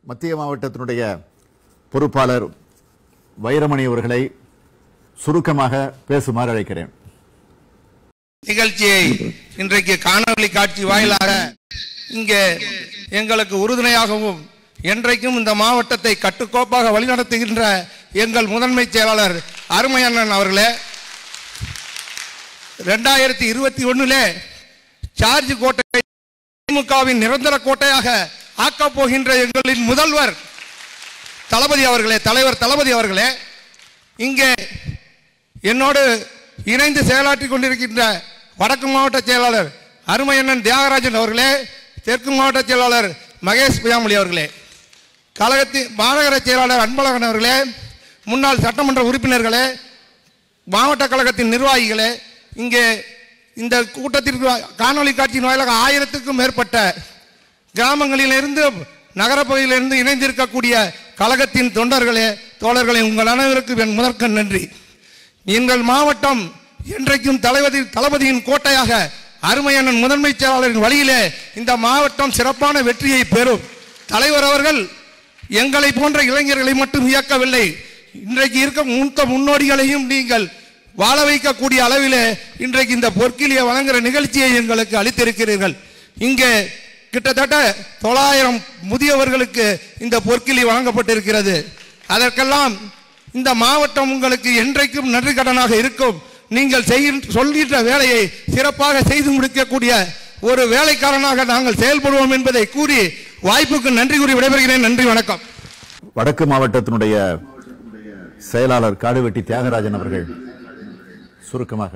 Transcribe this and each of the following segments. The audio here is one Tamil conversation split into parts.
மத்திய மாவட்டத்தினுடைய பொறுப்பாளர் வைரமணி அவர்களை சுருக்கமாக பேசுமாறு அழைக்கிறேன் நிகழ்ச்சியை இன்றைக்கு காணொளி காட்சி வாயிலாக இங்கே எங்களுக்கு உறுதுணையாகவும் என்றைக்கும் இந்த மாவட்டத்தை கட்டுக்கோப்பாக வழிநடத்துகின்ற எங்கள் முதன்மை செயலாளர் அருமையண்ணன் அவர்களே ரெண்டாயிரத்தி இருபத்தி ஒண்ணுல சார்ஜ் கோட்டை திமுகவின் நிரந்தர கோட்டையாக ஆக்கப் போகின்ற எங்களின் முதல்வர் தளபதி அவர்களே தலைவர் தளபதி அவர்களே இங்கே என்னோடு இணைந்து செயலாற்றிக் கொண்டிருக்கின்ற வடக்கு மாவட்ட செயலாளர் அருமையண்ணன் தியாகராஜன் அவர்களே தெற்கு மாவட்ட செயலாளர் மகேஷ் புயாமொழி அவர்களே கழகத்தின் மாநகர செயலாளர் அன்பழகன் அவர்களே முன்னாள் சட்டமன்ற உறுப்பினர்களே மாவட்ட கழகத்தின் நிர்வாகிகளே இங்கே இந்த கூட்டத்திற்கு காணொளி காட்சியின் வாயிலாக ஆயிரத்துக்கும் மேற்பட்ட கிராமங்களிலிருந்து நகரப்பகுதியிலிருந்து இணைந்திருக்கக்கூடிய கழகத்தின் தொண்டர்களே தோழர்களே உங்கள் அனைவருக்கும் என் முதற்கண் நன்றி எங்கள் மாவட்டம் என்றைக்கும் தளபதி தளபதியின் கோட்டையாக அருமையண்ணன் முதன்மை செயலாளரின் வழியிலே இந்த மாவட்டம் சிறப்பான வெற்றியை பெறும் தலைவர் அவர்கள் எங்களை போன்ற இளைஞர்களை மட்டும் இயக்கவில்லை இன்றைக்கு இருக்க மூத்த முன்னோடிகளையும் நீங்கள் வாழ வைக்கக்கூடிய அளவிலே இன்றைக்கு இந்த பொற்கிலியை வழங்குகிற நிகழ்ச்சியை எங்களுக்கு அளித்திருக்கிறீர்கள் இங்கே கிட்டத்தட்ட தொள்ளாயிரம் முதியவர்களுக்கு இந்த பொற்கிலி வழங்கப்பட்டிருக்கிறது அதற்கெல்லாம் இந்த மாவட்டம் உங்களுக்கு என்றைக்கும் நன்றி கடனாக இருக்கும் நீங்கள் செய்கின்ற சொல்கின்ற வேலையை சிறப்பாக செய்து முடிக்கக்கூடிய ஒரு வேலைக்காரனாக நாங்கள் செயல்படுவோம் என்பதை கூறி வாய்ப்புக்கு நன்றி கூறி விடைபெறுகிறேன் நன்றி வணக்கம் வடக்கு மாவட்டத்தினுடைய செயலாளர் காடுவெட்டி தியாகராஜன் அவர்கள் சுருக்கமாக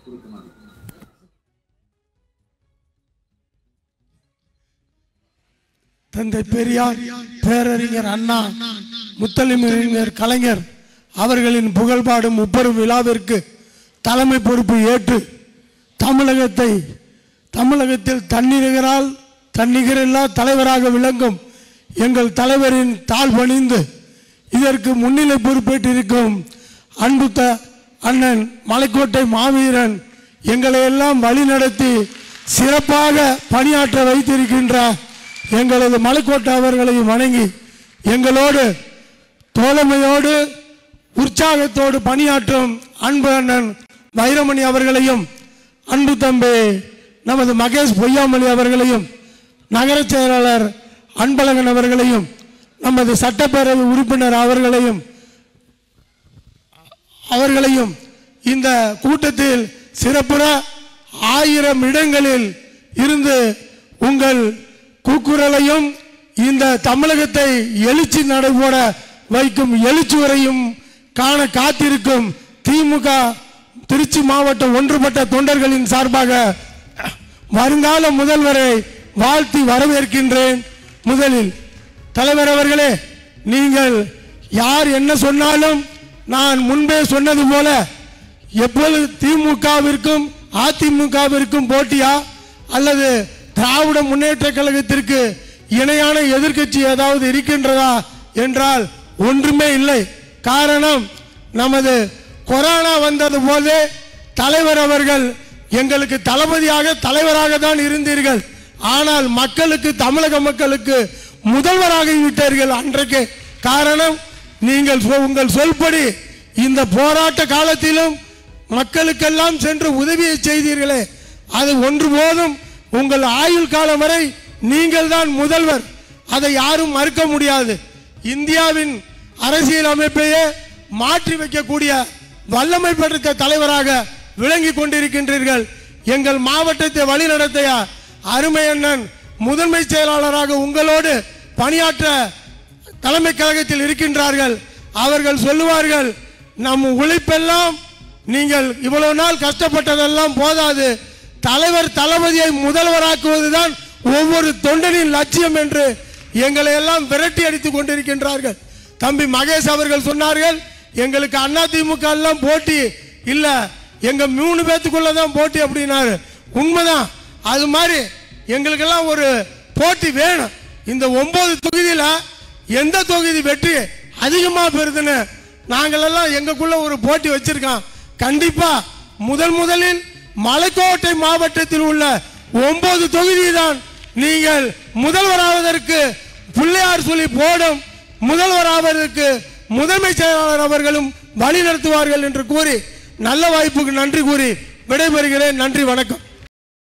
தந்தை பெரியார் பேரறிஞர் அண்ணா முத்தலிமறிஞர் கலைஞர் அவர்களின் புகழ்பாடும் முப்பெரும் விழாவிற்கு தலைமை பொறுப்பு ஏற்று தமிழகத்தை தமிழகத்தில் தன்னிகரால் தன்னிகரில்லா தலைவராக விளங்கும் எங்கள் தலைவரின் தாழ் பணிந்து இதற்கு முன்னிலை பொறுப்பேற்றிருக்கும் அன்புத்த அண்ணன் மலைக்கோட்டை மாவீரன் எங்களை எல்லாம் வழிநடத்தி சிறப்பாக பணியாற்ற வைத்திருக்கின்ற எங்களது மலைக்கோட்டை அவர்களை வணங்கி எங்களோடு தோழமையோடு உற்சாகத்தோடு பணியாற்றும் அன்பு அண்ணன் வைரமணி அவர்களையும் அன்பு தம்பி நமது மகேஷ் பொய்யாமொழி அவர்களையும் நகர செயலாளர் அன்பழகன் அவர்களையும் நமது சட்டப்பேரவை உறுப்பினர் அவர்களையும் அவர்களையும் இந்த கூட்டத்தில் சிறப்புற ஆயிரம் இடங்களில் இருந்து உங்கள் கூக்குரலையும் இந்த தமிழகத்தை எழுச்சி நடைபோட வைக்கும் எழுச்சுவரையும் காண காத்திருக்கும் திமுக திருச்சி மாவட்ட ஒன்றுபட்ட தொண்டர்களின் சார்பாக வருங்கால முதல்வரை வாழ்த்தி வரவேற்கின்றேன் முதலில் தலைவர் அவர்களே நீங்கள் யார் என்ன சொன்னாலும் நான் முன்பே சொன்னது போல எப்பொழுது திமுகவிற்கும் அதிமுகவிற்கும் போட்டியா அல்லது திராவிட முன்னேற்ற கழகத்திற்கு இணையான எதிர்க்கட்சி ஏதாவது இருக்கின்றதா என்றால் ஒன்றுமே இல்லை காரணம் நமது கொரோனா வந்தது போதே தலைவர் அவர்கள் எங்களுக்கு தளபதியாக தலைவராக தான் இருந்தீர்கள் ஆனால் மக்களுக்கு தமிழக மக்களுக்கு முதல்வராகி விட்டீர்கள் அன்றைக்கு காரணம் நீங்கள் சொ- உங்கள் சொல்படி இந்த போராட்ட காலத்திலும் மக்களுக்கெல்லாம் சென்று உதவியை செய்தீர்களே அது ஒன்று போதும் உங்கள் ஆயுள் காலம் வரை நீங்கள் தான் முதல்வர் அதை யாரும் மறுக்க முடியாது இந்தியாவின் அரசியல் அமைப்பையே மாற்றி வைக்கக்கூடிய வல்லமை பெற்ற தலைவராக விளங்கி கொண்டிருக்கின்றீர்கள் எங்கள் மாவட்டத்தை வழிநடத்திய அருமை அண்ணன் முதன்மை செயலாளராக உங்களோடு பணியாற்ற தலைமை கழகத்தில் இருக்கின்றார்கள் அவர்கள் சொல்லுவார்கள் நம் உழைப்பெல்லாம் நீங்கள் இவ்வளவு நாள் கஷ்டப்பட்டதெல்லாம் போதாது தலைவர் தளபதியை முதல்வராக்குவதுதான் ஒவ்வொரு தொண்டனின் லட்சியம் என்று எங்களை எல்லாம் விரட்டி அடித்துக் கொண்டிருக்கின்றார்கள் தம்பி மகேஷ் அவர்கள் சொன்னார்கள் எங்களுக்கு அண்ணா திமுக எல்லாம் போட்டி இல்ல எங்க மூணு பேத்துக்குள்ள தான் போட்டி அப்படின்னாரு உண்மைதான் அது மாதிரி எங்களுக்கெல்லாம் ஒரு போட்டி வேணும் இந்த ஒன்பது தொகுதியில எந்த தொகுதி வெற்றி அதிகமா பெறுதுன்னு நாங்களெல்லாம் எங்களுக்குள்ள ஒரு போட்டி வச்சிருக்கோம் கண்டிப்பா முதல் முதலில் மலைக்கோட்டை மாவட்டத்தில் உள்ள ஒன்பது தொகுதி தான் நீங்கள் முதல்வராவதற்கு பிள்ளையார் சொல்லி போடும் முதல்வர் ஆவதற்கு முதன்மை செயலாளர் அவர்களும் வழி நடத்துவார்கள் என்று கூறி நல்ல வாய்ப்புக்கு நன்றி கூறி விடைபெறுகிறேன் நன்றி வணக்கம்